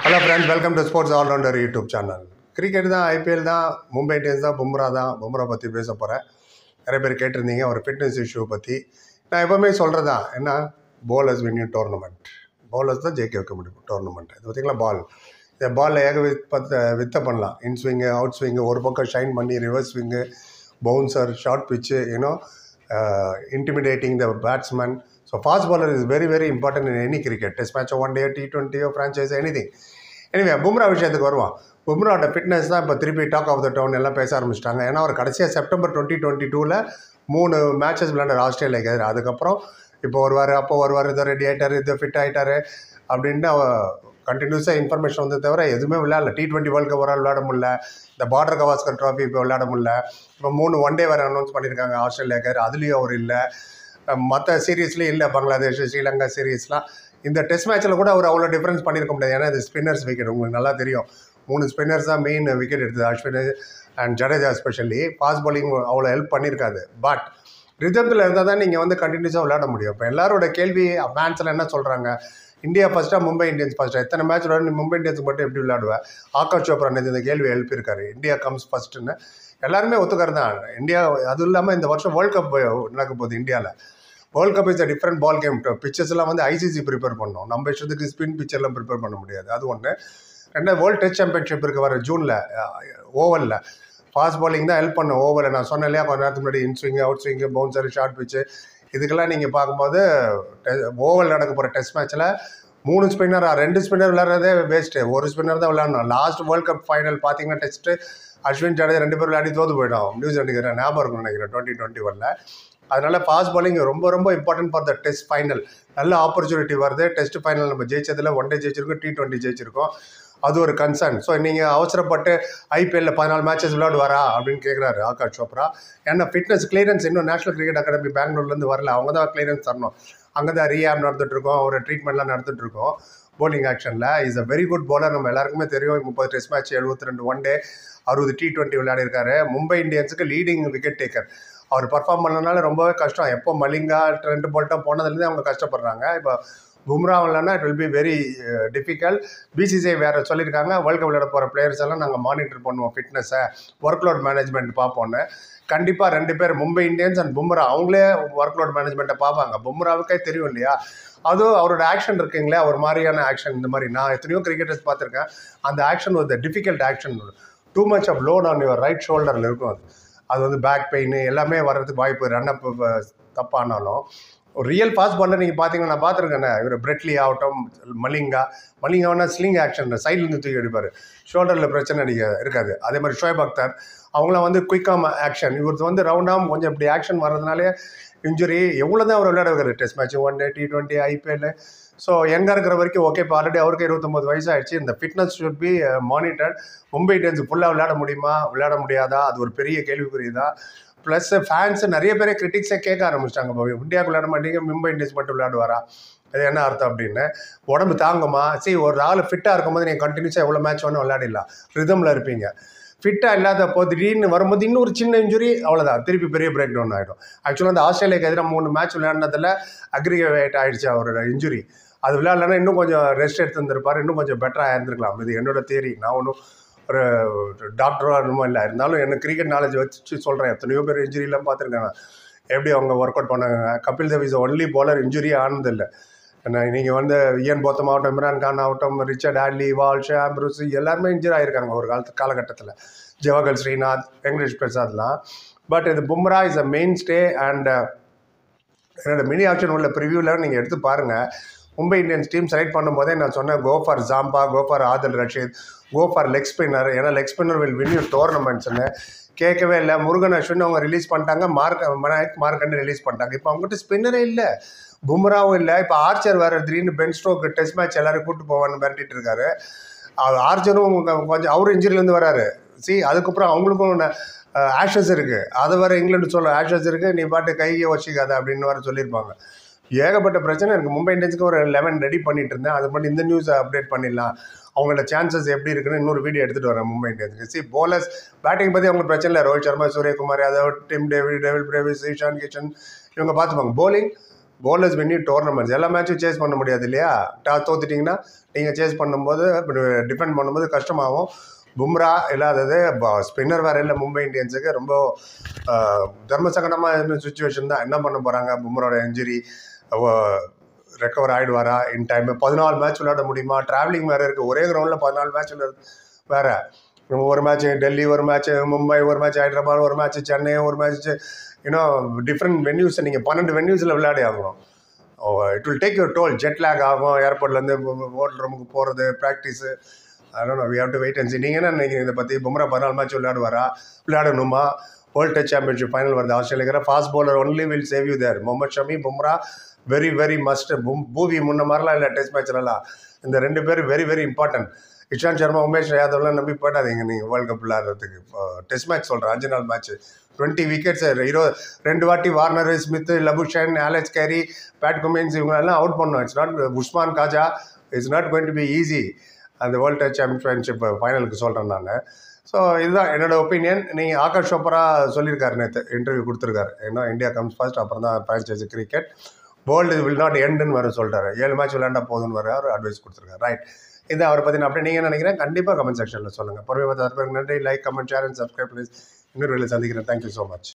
Hello friends welcome to sports allrounder YouTube channel cricket தான் IPL தான் Mumbai Indians தான் பும்ரா தான் பும்ரா பற்றி பேச போகிறேன் நிறைய பேர் கேட்டிருந்தீங்க ஒரு ஃபிட்னஸ் இஷ்யூ பற்றி நான் எப்போவுமே சொல்கிறது தான் என்ன bowlers win you tournament bowlers தான் ஜெயிக்க வைக்க முடியும் டோர்னமெண்ட் இது பார்த்தீங்களா பால் இந்த பாலில் ஏக வித்த வித்த பண்ணலாம் இன் ஸ்விங்கு அவுட் ஸ்விங்கு ஒரு பக்கம் ஷைன் பண்ணி reverse swing bouncer short pitch you know intimidating the batsman so fast bowler is very very important in any cricket test match one day T டுவெண்ட்டியோ franchise any thing anyway Bumrah விஷயத்துக்கு வருவான் பும்ராவோட fitness தான் இப்போ திருப்பி talk of the down எல்லாம் பேச ஆரம்பிச்சிட்டாங்க ஏன்னா அவர் கடைசியாக செப்டம்பர் டுவெண்ட்டி டுவெண்ட்டி டூவில் மூணு மேட்சஸ் விளையாண்டார் ஆஸ்திரேலியாக்கு எதிராக அதுக்கப்புறம் இப்போ வருவார் அப்போ வருவார் இதை ரெடி ஆகிட்டார் இது ஃபிட் ஆகிட்டாரு அப்படின்ட்டு அவ கண்டினியூஸாக இன்ஃபர்மேஷன் வந்து தவிர எதுவுமே விளையாடல டி டுவெண்ட்டி வேர்ல்டு கப் விளையாட முடியல இந்த பார்டர் கவாஸ்கர் ட்ராஃபி இப்போ விளையாட முடியல இப்போ மூணு ஒன் டே வேறு அனௌன்ஸ் பண்ணியிருக்காங்க ஆஸ்திரேலியாக்கு அதுலேயும் அவர் இல்லை மற்ற சீரீஸ்லேயும் இல்லை பங்களாதேஷ் ஸ்ரீலங்கா சீரீஸ்லாம் இந்த டெஸ்ட் மேட்ச்சில் கூட அவர் அவ்வளோ டிஃப்ரென்ஸ் பண்ணியிருக்க முடியாது ஏன்னா இது ஸ்பின்னர்ஸ் விக்கெட் உங்களுக்கு நல்லா தெரியும் மூணு ஸ்பின்னர்ஸ் தான் மெயின் விக்கெட் எடுத்தது Ashwin and Jadeja specially fast bowling அவ்வளோ ஹெல்ப் பண்ணியிருக்காது பட் ரிதத்தில் இருந்தால் தான் நீங்கள் வந்து கண்டினியூஸாக விளையாட முடியும் இப்போ எல்லாரோட கேள்வி ஃபேன்ஸில் என்ன சொல்கிறாங்க இந்தியா ஃபஸ்ட்டாக மும்பை இந்தியன்ஸ் ஃபஸ்ட்டாக எத்தனை மேட்ச் விளையாடு மும்பை இந்தியன்ஸ் மட்டும் எப்படி விளையாடுவேன் ஆகாஷ் சோப்ரா நேத்து இந்த கேள்வி எழுப்பியிருக்காரு இந்தியா கம்ஸ் ஃபஸ்ட்டுன்னு எல்லாருமே ஒத்துக்கிறது தான் இந்தியா அதுவும் இல்லாமல் இந்த வருஷம் வேர்ல்ட் கப் நடக்க போகுது இந்தியாவில் world cup is a different ball game pitches எல்லாம் வந்து ஐசிசி ப்ரிப்பேர் பண்ணோம் நம்ம இஷ்டத்துக்கு ஸ்பின் பிச்சர்லாம் ப்ரிப்பேர் பண்ண முடியாது அது ஒன்று ரெண்டாவது வேர்ல்டு டெஸ்ட் சாம்பியன்ஷிப் இருக்கு வர ஜூனில் ஓவரில் ஃபாஸ்ட் bowling தான் ஹெல்ப் பண்ணும் ஓவரில் நான் சொன்னேன் இல்லையா கொஞ்ச நேரத்துக்கு முன்னாடி in swing out swing bouncer short pitch இதுக்கெல்லாம் நீங்கள் பார்க்கும்போது ஓவல் நடக்க போகிற டெஸ்ட் மேட்ச்சில் மூணு ஸ்பின்னர் ரெண்டு ஸ்பின்னர் விளையாடுறதே வேஸ்ட்டு ஒரு ஸ்பின்னர் தான் விளையாடணும் லாஸ்ட் வேர்ல்ட் கப் ஃபைனல் பார்த்தீங்கன்னா டெஸ்ட்டு அஸ்வின் ஜடேஜா ரெண்டு பேரும் விளையாடி தோத்து போயிடும் நியூசிலாண்டுக்கு ஞாபகம் இருக்கும் நினைக்கிறேன் டுவெண்ட்டி டுவெண்ட்டி ஒனில் அதனால ஃபாஸ்ட் bowling ரொம்ப ரொம்ப important for the test final நல்ல ஆப்பர்ச்சுனிட்டி வருது டெஸ்ட் ஃபைனல் நம்ம ஜெயிச்சதில் ஒன் டே ஜெயிச்சிருக்கோம் டி டுவெண்ட்டி ஜெயிச்சிருக்கோம் அது ஒரு கன்சர்ன் ஸோ நீங்கள் அவசரப்பட்டு ஐபிஎல்ல பதினாலு மேட்சஸ் விளையாடுவாரா அப்படின்னு கேட்குறாரு ஆகாஷ் சோப்ரா ஏன்னா ஃபிட்னஸ் கிளியரன்ஸ் இன்னும் நேஷனல் கிரிக்கெட் அகாடமி பெங்களூர்லேருந்து வரல அவங்க தான் கிளியரன்ஸ் தரணும் அங்கே தான் ரீஹாப் நடந்துட்டு இருக்கோம் ஒரு ட்ரீட்மெண்ட்லாம் நடந்துட்டு இருக்கோம் bowling ஆக்ஷனில் is a very good bowler நம்ம எல்லாருக்குமே தெரியும் முப்பது டெஸ்ட் மேட்ச் எழுபத்தி ரெண்டு ஒன் டே அறுபது டி டுவெண்ட்டி விளையாடிருக்காரு மும்பை இந்தியன்ஸுக்கு லீடிங் விக்கெட் டேக்கர் அவர் பர்ஃபார்ம் பண்ணனால ரொம்பவே கஷ்டம் எப்போ மலிங்கா ட்ரெண்ட் போல்ட்டாக போனதுலேருந்து அவங்க கஷ்டப்படுறாங்க இப்போ பும்ரா இல்லைன்னா it will be very difficult BCCI வேறு சொல்லியிருக்காங்க வேர்ல்டு கப் விளையாட போகிற பிளேயர்ஸ் எல்லாம் நாங்கள் மானிட்டர் பண்ணுவோம் ஃபிட்னஸை ஒர்க் லோட் மேனேஜ்மெண்ட் பார்ப்போன்னு கண்டிப்பாக ரெண்டு பேர் மும்பை இந்தியன்ஸ் அண்ட் பும்ரா அவங்களே ஒர்க் லோட் மேனேஜ்மெண்ட்டை பார்ப்பாங்க பும்ராவுக்கே தெரியும் இல்லையா அதுவும் அவரோட ஆக்ஷன் இருக்குங்களே ஒரு மாதிரியான ஆக்ஷன் இந்த மாதிரி நான் எத்தனையோ கிரிக்கெட்டர்ஸ் பார்த்துருக்கேன் அந்த ஆக்ஷன் ஒரு difficult action too much of load on your right ஷோல்டரில் இருக்கும் அது அது வந்து பேக் பெயின் எல்லாமே வர்றதுக்கு வாய்ப்பு ரன் அப் தப்பானாலும் ஒரு ரியல் ஃபாஸ்ட் பாலில் நீங்கள் பார்த்தீங்கன்னா நான் பார்த்துருக்கேனே இவர் பிரெட்லி ஆகட்டும் மலிங்கா மலிங்கானா ஸ்லிங் ஆக்ஷன் சைட்லேருந்து தூக்கி அடிப்பார் ஷோல்டரில் பிரச்சனை அடிக்க இருக்காது அதே மாதிரி ஷோயப் அக்தர் அவங்களாம் வந்து குயிக்காக ஆக்ஷன் இவருக்கு வந்து ரவுண்டாக கொஞ்சம் இப்படி ஆக்ஷன் வர்றதுனாலே இன்ஜுரி எவ்வளோ தான் அவர் விளையாட வைக்கிறார் test match one day T twenty IPL so எங்கே இருக்கிற வரைக்கும் ஓகே இப்போ ஆல்ரெடி அவருக்கு இருபத்தொம்பது வயசு ஆயிடுச்சு இந்த fitness should be monitored Mumbai Indians ஃபுல்லாக விளையாட முடியுமா விளையாட முடியாதா அது ஒரு பெரிய கேள்விக்குரியதா ப்ளஸ் ஃபேன்ஸ் நிறைய பேரே கிரிட்டிக்ஸே கேட்க ஆரம்பிச்சிட்டாங்க இப்போ இந்தியாவுக்கு விளையாட மாட்டீங்க மும்பை இந்தியன்ஸ் மட்டும் விளையாடுவாரா அது என்ன அர்த்தம் அப்படின்னு உடம்பு தாங்குமா சரி ஒரு ஆள் ஃபிட்டாக இருக்கும்போது நீங்கள் கண்டினியூஸாக எவ்வளோ மேட்ச் வேணும் விளையாடிடலாம் ரிதமில் இருப்பீங்க ஃபிட்டாக இல்லாதப்போ திடீர்னு வரும்போது இன்னொரு சின்ன இன்ஜுரி அவ்வளோதான் திருப்பி பெரிய பிரேக் டவுன் ஆகிடும் ஆக்சுவலாக அந்த ஆஸ்திரேலியாக்கு எதிராக மூணு மேட்ச் விளையாடினதில் அக்ரிகேட் ஆகிடுச்சு அவரோட இன்ஜுரி அது விளையாடலன்னா இன்னும் கொஞ்சம் ரெஸ்ட் எடுத்துருந்துருப்பார் இன்னும் கொஞ்சம் பெட்டராக இருந்திருக்கலாம் இது என்னோட தேரி நான் ஒன்றும் ஒரு டாக்டரோ என்னமோ இல்லை இருந்தாலும் எனக்கு கிரிக்கெட் நாலேஜ் வச்சு சொல்கிறேன் எத்தனையோ பேர் இன்ஜுரிலாம் பார்த்துருக்கேன் நான். எப்படி அவங்க ஒர்க் அவுட் பண்ணாங்க Kapil Dev is only bowler injury ஆனதில்லை நீங்கள் வந்து இயன் போத்தம் ஆகட்டும் இம்ரான் கான் ஆகட்டும் ரிச்சர்ட் ஆட்லி வால் ஷாம் ப்ரூஸ் எல்லாருமே இன்ஜுரி ஆயிருக்காங்க ஒரு காலத்து காலகட்டத்தில் ஜவஹர் ஸ்ரீநாத் வெங்கடேஷ் பிரசாத்லாம் பட் இது Bumrah is a mainstay and என்னோட மினி ஆப்ஷன் உள்ள ப்ரிவியூவில் நீங்கள் எடுத்து பாருங்கள் மும்பை இந்தியன்ஸ் டீம் செலக்ட் பண்ணும்போதே நான் சொன்னேன் go for Zampa go for Adil Rashid go for leg spinner ஏன்னா leg spinner will win you டோர்னமெண்ட்ஸ்னு கேட்கவே இல்லை முருகன் அஸ்வின் அவங்க ரிலீஸ் பண்ணிட்டாங்க மார்க் மனாயக் மார்க்கண்டு ரிலீஸ் பண்ணிட்டாங்க இப்போ அவங்ககிட்ட ஸ்பின்னரே இல்லை பும்ராவும் இல்லை இப்போ ஆர்ச்சர் வேறு திடீர்னு பென் ஸ்ட்ரோக் டெஸ்ட் மேட்ச் எல்லாரும் கூப்பிட்டு போவான்னு மிரட்டிட்டு இருக்காரு அது ஆர்ச்சரும் கொஞ்சம் கொஞ்சம் அவரும் இன்ஜுரிலேருந்து வராரு சி அதுக்கப்புறம் அவங்களுக்கும் ஆஷஸ் இருக்குது அதை வேறு இங்கிலாந்து சொல்ல ஆஷஸ் இருக்குது நீ பாட்டு கையை வச்சுக்காத அப்படின்னு வேறு சொல்லியிருப்பாங்க ஏகப்பட்ட பிரச்சனை இருக்குது மும்பை இந்தியன்ஸுக்கு ஒரு லெவன் ரெடி பண்ணிட்டு இருந்தேன் அது மட்டும் இந்த நியூஸை அப்டேட் பண்ணிடலாம் அவங்களோட சான்சஸ் எப்படி இருக்குன்னு இன்னொரு வீடியோ எடுத்துகிட்டு வரேன் மும்பை இந்தியன்ஸுக்கு சி போலர்ஸ் பேட்டிங் பற்றி அவங்களுக்கு பிரச்சனை இல்லை Rohit Sharma Suryakumar Yadav Tim David Dewald Brevis Ishan Kishan இவங்க பார்த்துப்பாங்க bowling bowlers win you டோர்னமெண்ட்ஸ் எல்லா மேட்சும் சேஸ் பண்ண முடியாது இல்லையா டாஸ் தோத்துட்டிங்கன்னா நீங்கள் சேஸ் பண்ணும்போது டிஃபெண்ட் பண்ணும்போது கஷ்டமாகும் பும்ரா இல்லாதது ஸ்பின்னர் வேறு இல்லை மும்பை இந்தியன்ஸுக்கு ரொம்ப ஆஹ், தர்ம சங்கடமாக இருந்த சுச்சுவேஷன் தான் என்ன பண்ண போகிறாங்க பும்ராவோட இன்ஜுரி ரெக்கவர் ஆகிடுவாரா இன் டைம் பதினாலு மேட்ச் விளையாட முடியுமா ட்ராவலிங் வேறு இருக்குது ஒரே கிரவுண்டில் பதினாலு மேட்ச் வேறு ஒரு மேட்ச் டெல்லி ஒரு மேட்ச் மும்பை ஒரு மேட்ச் ஹைதராபாத் ஒரு மேட்ச் சென்னை ஒரு மேட்ச் இன்னும் டிஃப்ரெண்ட் வென்யூஸை நீங்கள் பன்னெண்டு வென்யூஸில் விளையாடி ஆகணும் it will take your toll jet lag ஆகும் ஏர்போர்ட்லேருந்து ஹோட்டல் ரூமுக்கு போகிறது ப்ராக்டிஸு அதனால் we have to wait and see நீங்கள் என்ன நினைக்கிறீங்க இதை பற்றி பும்ரா பதினாலு மேட்ச் விளையாடுவாரா விளையாடணுமா வேர்ல்டு டெஸ்ட் சாம்பியன்ஷிப் ஃபைனல் வருது Australia fast bowler only will save you there Mohammed Shami Bumrah very very must Bhuvi முன்ன மாதிரிலாம் இல்லை டெஸ்ட் மேட்ச்லலாம் இந்த ரெண்டு பேரும் very very important Ishant Sharma Umesh யாதவ்லாம் நம்பி போயிடாதீங்க நீங்கள் வேர்ல்டு கப் விளையாடுறதுக்கு டெஸ்ட் மேட்ச் சொல்கிறேன் அஞ்சு நாள் மேட்ச் டுவெண்ட்டி விக்கெட்ஸ் இருபது ரெண்டு வாட்டி Warner Smith Labuschagne Alex Carey Pat Cummins இவங்களெல்லாம் அவுட் பண்ணோம் it's not Usman Khawaja it's not going to be easy அந்த வேர்ல்டு டெஸ்ட் சாம்பியன்ஷிப் ஃபைனலுக்கு சொல்கிறேன் நான் ஸோ இதுதான் என்னோட ஒப்பீனியன் நீங்கள் ஆகாஷ் சோப்ரா சொல்லியிருக்காரு நேற்று இன்டர்வியூ கொடுத்துருக்காரு ஏன்னா இந்தியா கம்ஸ் ஃபர்ஸ்ட் அப்புறம் தான் franchise cricket world will not எண்டுன்னு வர சொல்லிட்டாரு ஏழு மேட்ச் விளையாண்டா போதும்னு வர அவர் அட்வைஸ் கொடுத்துருக்காரு ரைட் இது அவரை பற்றி அப்படியே நீங்கள் நினைக்கிறேன் கண்டிப்பாக கமெண்ட் செக்ஷனில் சொல்லுங்கள் பொறுமை பார்த்து நன்றி like comment share and subscribe please இன்னொரு வேலை சந்திக்கிறேன் தேங்க்யூ ஸோ மச்